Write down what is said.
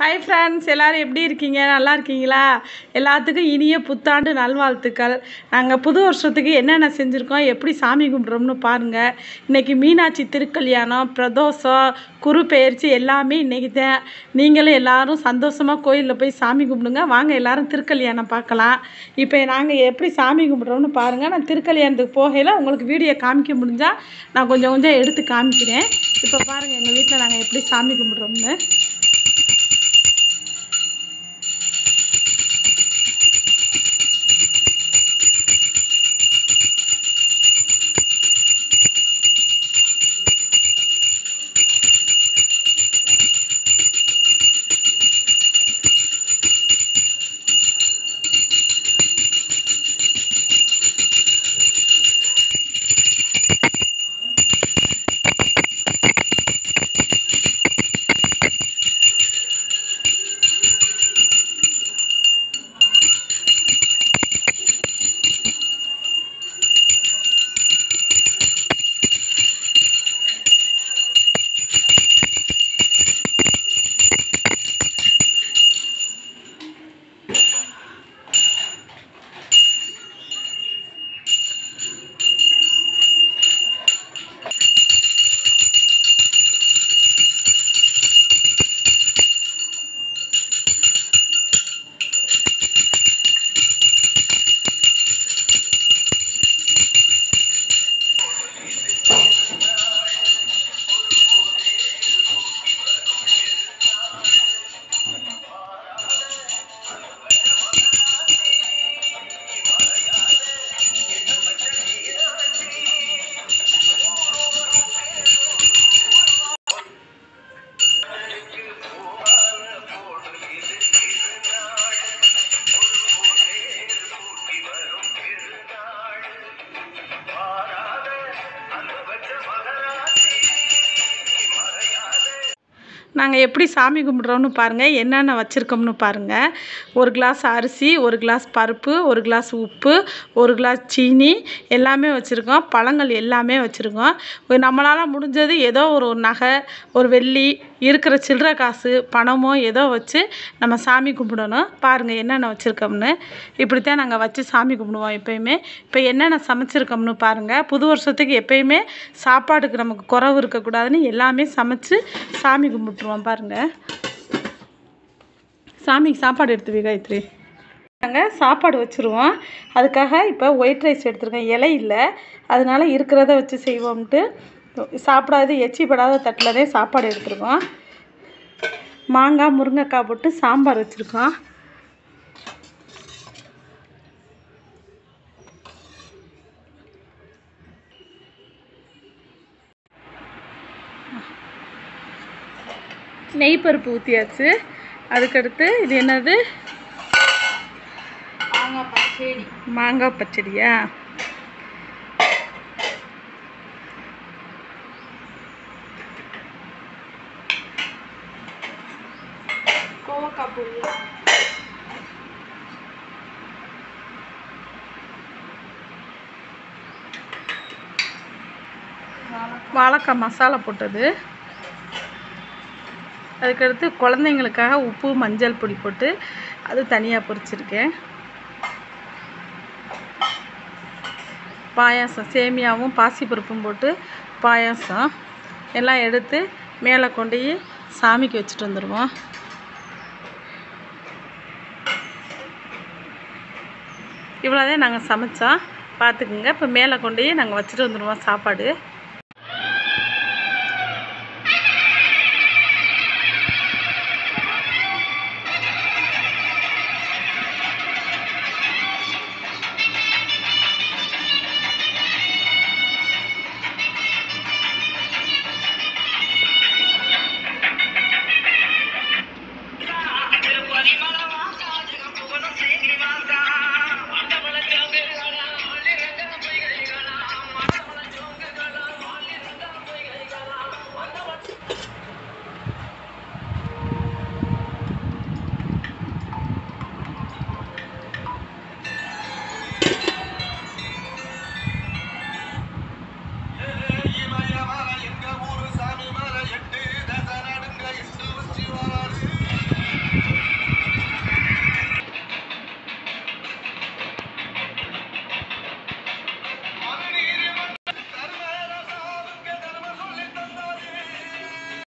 hi friends எல்லோரும் எப்படி இருக்கீங்க நல்லா இருக்கீங்களா எல்லாத்துக்கும் இனிய புத்தாண்டு நல்வாழ்த்துக்கள் நாங்கள் புது வருஷத்துக்கு என்னென்ன செஞ்சுருக்கோம் எப்படி சாமி கும்பிட்றோம்னு பாருங்கள் இன்றைக்கி மீனாட்சி திருக்கல்யாணம் பிரதோஷம் குரு பெயர்ச்சி எல்லாமே இன்றைக்கி தான் நீங்களும் எல்லாரும் சந்தோஷமாக கோயிலில் போய் சாமி கும்பிடுங்க வாங்க எல்லாரும் திருக்கல்யாணம் பார்க்கலாம் இப்போ நாங்கள் எப்படி சாமி கும்பிட்றோம்னு பாருங்கள் நான் திருக்கல்யாணத்துக்கு போகையில் உங்களுக்கு வீடியோ காமிக்க முடிஞ்சால் நான் கொஞ்சம் கொஞ்சம் எடுத்து காமிக்கிறேன் இப்போ பாருங்கள் எங்கள் வீட்டில் நாங்கள் எப்படி சாமி கும்பிட்றோம்னு நாங்கள் எப்படி சாமி கும்பிட்றோம்னு பாருங்கள் என்னென்ன வச்சுருக்கோம்னு பாருங்கள் ஒரு கிளாஸ் அரிசி ஒரு கிளாஸ் பருப்பு ஒரு கிளாஸ் உப்பு ஒரு கிளாஸ் சீனி எல்லாமே வச்சுருக்கோம் பழங்கள் எல்லாமே வச்சுருக்கோம் நம்மளால் முடிஞ்சது ஏதோ ஒரு நகை ஒரு வெள்ளி இருக்கிற சில்லற காசு பணமோ ஏதோ வச்சு நம்ம சாமி கும்பிடணும் பாருங்கள் என்னென்ன வச்சுருக்கோம்னு இப்படித்தான் நாங்கள் வச்சு சாமி கும்பிடுவோம் எப்போயுமே இப்போ என்னென்ன சமைச்சிருக்கோம்னு பாருங்கள் புது வருஷத்துக்கு எப்போயுமே சாப்பாடுக்கு நமக்கு குறவு இருக்கக்கூடாதுன்னு எல்லாமே சமைச்சு சாமி கும்பிட்ருவோம் பாருங்கள் சாமிக்கு சாப்பாடு எடுத்து வை காயத்ரி நாங்கள் சாப்பாடு வச்சுருவோம் அதுக்காக இப்போ ஒயிட் ரைஸ் எடுத்துருக்கேன் இலை இல்லை அதனால இருக்கிறத வச்சு செய்வோம்ட்டு சாப்பிடாது எச்சிப்படாத தட்டில் தான் சாப்பாடு எடுத்துருக்கோம் மாங்காய் முருங்கைக்காய் போட்டு சாம்பார் வச்சுருக்கோம் நெய் பருப்பு ஊற்றியாச்சு அதுக்கடுத்து இது என்னது மாங்காய் பச்சடி மாங்காய் பச்சடியா கோவக்காய் பொரியல் வாழைக்காய் மசாலா போட்டது அதுக்கடுத்து குழந்தைங்களுக்காக உப்பு மஞ்சள் பொடி போட்டு அது தனியாக பொரிச்சிருக்கேன் பாயாசம் சேமியாவும் பாசிப்பருப்பும் போட்டு பாயாசம் எல்லாம் எடுத்து மேலே கொண்டு போய் சாமிக்கு வச்சுட்டு வந்துடுவோம் இவ்வளோதான் நாங்கள் சமைச்சோம் பார்த்துக்குங்க இப்போ மேலே கொண்டு போய் நாங்கள் வச்சுட்டு வந்துடுவோம் சாப்பாடு